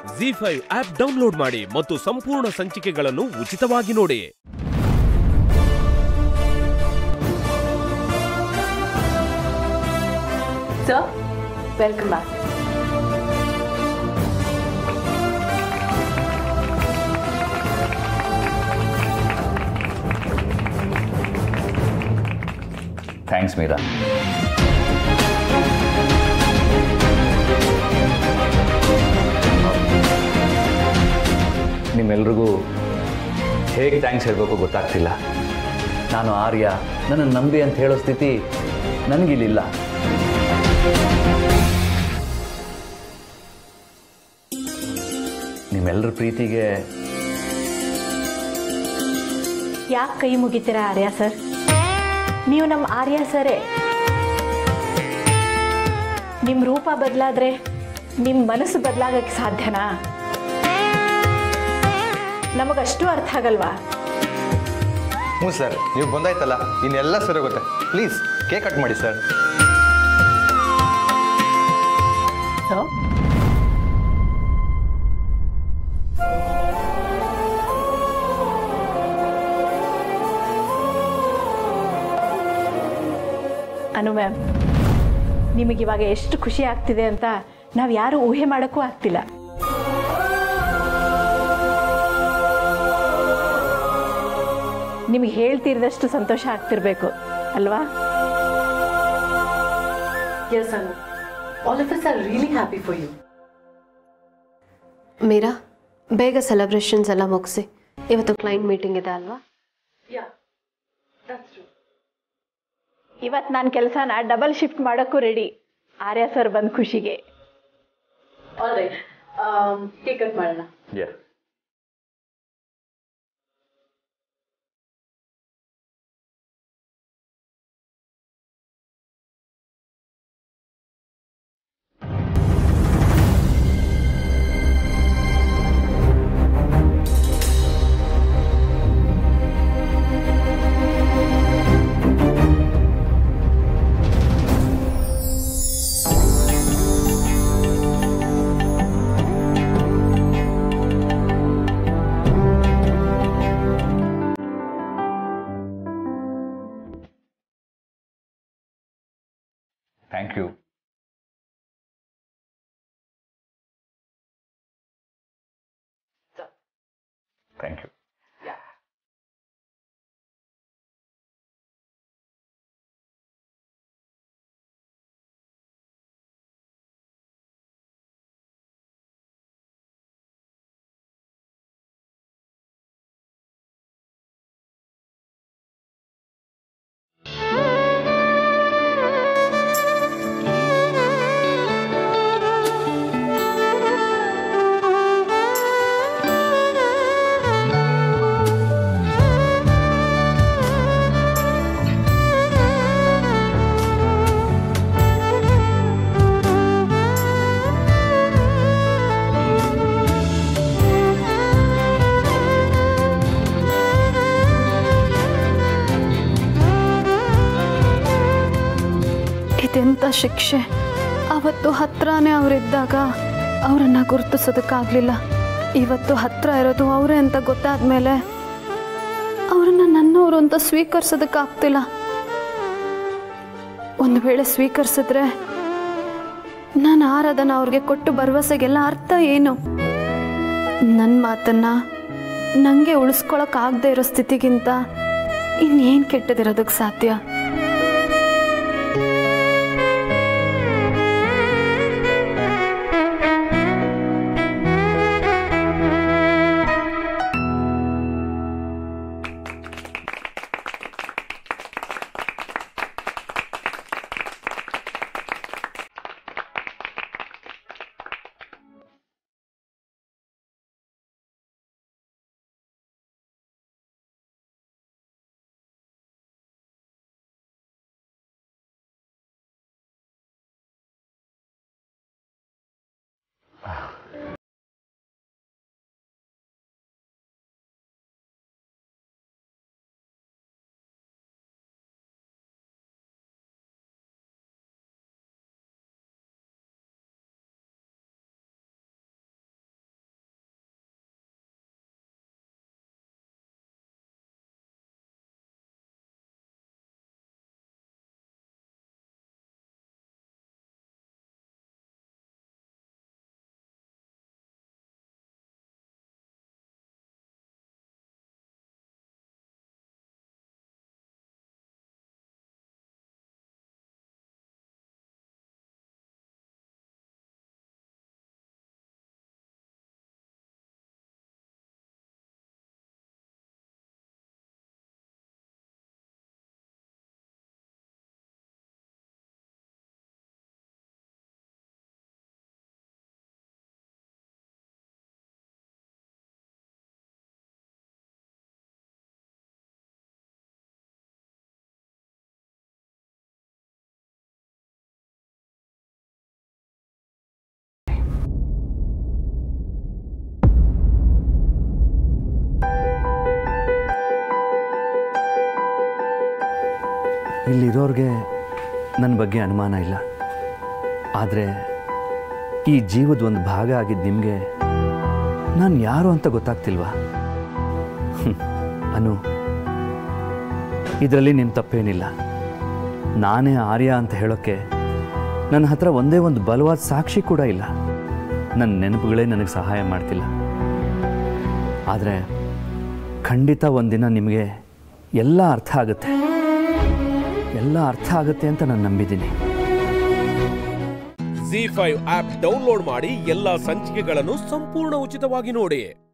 G five app download ಮಾಡಿ ಮತ್ತು ಸಂಪೂರ್ಣ ಸಂಚಿಕೆಗಳನ್ನು ಉಚಿತವಾಗಿ ನೋಡಿ sir welcome back thanks Meera ನಿಮ್ಮೆಲ್ರಿಗೂ ಹೇಗೆ ಥ್ಯಾಂಕ್ಸ್ ಹೇಳಬೇಕು ಗೊತ್ತಾಗ್ತಿಲ್ಲ ನಾನು ಆರ್ಯ ನನ್ನ ನಂಬಿ ಅಂತ ಹೇಳೋ ಸ್ಥಿತಿ ನನಗಿಲ್ಲಿಲ್ಲ ನಿಮ್ಮೆಲ್ಲರ ಪ್ರೀತಿಗೆ ಯಾಕೆ ಕೈ ಮುಗಿತೀರಾ ಆರ್ಯ ಸರ್ ನೀವು ನಮ್ಮ ಆರ್ಯ ಸರೇ ನಿಮ್ಮ ರೂಪ ಬದಲಾದ್ರೆ ನಿಮ್ಮ ಮನಸ್ಸು ಬದಲಾಗಕ್ಕೆ ಸಾಧ್ಯನಾ ನಮಗಷ್ಟು ಅರ್ಥ ಆಗಲ್ವಾ ಹ್ಞೂ ಸರ್ ನೀವು ಬಂದಾಯ್ತಲ್ಲ ಇನ್ನೆಲ್ಲ ಸರಿ ಹೋಗುತ್ತೆ ಪ್ಲೀಸ್ ಕೇಕ್ ಕಟ್ ಮಾಡಿ ಸರ್ ಸೊ ಅನು ಮ್ಯಾಮ್ ನಿಮಗಿವಾಗ ಎಷ್ಟು ಖುಷಿ ಆಗ್ತಿದೆ ಅಂತ ನಾವು ಯಾರು ಊಹೆ ಮಾಡೋಕ್ಕೂ ಆಗ್ತಿಲ್ಲ ನಿಮಗೆ ಹೇಳ್ತಿರದಷ್ಟು ಸಂತೋಷ ಆಗ್ತಿರ್ಬೇಕು ಅಲ್ವಾ Yes, Anu. All of us are really happy for you. Meera ಬೇಗ ಸೆಲೆಬ್ರೇಷನ್ಸ್ ಎಲ್ಲ ಮುಗಿಸಿ ಇವತ್ತು ಕ್ಲೈಂಟ್ ಮೀಟಿಂಗ್ ಇದೆ ಅಲ್ವಾ Yeah, that's true. ಇವತ್ತು ನಾನು ಕೆಲಸನ ಡಬಲ್ ಶಿಫ್ಟ್ ಮಾಡೋಕ್ಕೂ ರೆಡಿ ಆರ್ಯ ಸರ್ ಬಂದ ಖುಷಿಗೆ All right. Um, cake cut ಮಾಡೋಣ ಥ್ಯಾಂಕ್ ಯು ಥ್ಯಾಂಕ್ ಯು ಇದೆಂಥ ಶಿಕ್ಷೆ ಅವತ್ತು ಹತ್ರನೇ ಅವರಿದ್ದಾಗ ಅವರನ್ನು ಗುರುತಿಸೋದಕ್ಕಾಗಲಿಲ್ಲ ಇವತ್ತು ಹತ್ರ ಇರೋದು ಅವರೇ ಅಂತ ಗೊತ್ತಾದ ಮೇಲೆ ಅವರನ್ನು ನನ್ನವರು ಅಂತ ಸ್ವೀಕರಿಸೋದಕ್ಕಾಗ್ತಿಲ್ಲ ಒಂದು ವೇಳೆ ಸ್ವೀಕರಿಸಿದ್ರೆ ನಾನು ಆರಾಧನ ಅವ್ರಿಗೆ ಕೊಟ್ಟು ಭರವಸೆಗೆಲ್ಲ ಅರ್ಥ ಏನು ನನ್ನ ಮಾತನ್ನ ನನಗೆ ಉಳಿಸ್ಕೊಳಕ್ಕಾಗದೇ ಇರೋ ಸ್ಥಿತಿಗಿಂತ ಇನ್ನೇನು ಕೆಟ್ಟದಿರೋದಕ್ಕೆ ಸಾಧ್ಯ ಇಲ್ಲಿರೋರಿಗೆ ನನ್ನ ಬಗ್ಗೆ ಅನುಮಾನ ಇಲ್ಲ ಆದರೆ ಈ ಜೀವದ ಒಂದು ಭಾಗ ಆಗಿದ್ದು ನಿಮಗೆ ನಾನು ಯಾರು ಅಂತ ಗೊತ್ತಾಗ್ತಿಲ್ವಾ ಹ್ಮ್. ಅನು ಇದರಲ್ಲಿ ನಿಮ್ಮ ತಪ್ಪೇನಿಲ್ಲ ನಾನೇ ಆರ್ಯ ಅಂತ ಹೇಳೋಕ್ಕೆ ನನ್ನ ಹತ್ರ ಒಂದೇ ಒಂದು ಬಲವಾದ ಸಾಕ್ಷಿ ಕೂಡ ಇಲ್ಲ ನನ್ನ ನೆನಪುಗಳೇ ನನಗೆ ಸಹಾಯ ಮಾಡ್ತಿಲ್ಲ ಆದರೆ ಖಂಡಿತ ಒಂದಿನ ನಿಮಗೆ ಎಲ್ಲ ಅರ್ಥ ಆಗುತ್ತೆ ಎಲ್ಲ ಅರ್ಥ ಆಗುತ್ತೆ ಅಂತ ನಾನು ನಂಬಿದ್ದೀನಿ ಜಿ ಫೈವ್ ಆಪ್ ಡೌನ್ಲೋಡ್ ಮಾಡಿ ಎಲ್ಲಾ ಸಂಚಿಕೆಗಳನ್ನು ಸಂಪೂರ್ಣ ಉಚಿತವಾಗಿ ನೋಡಿ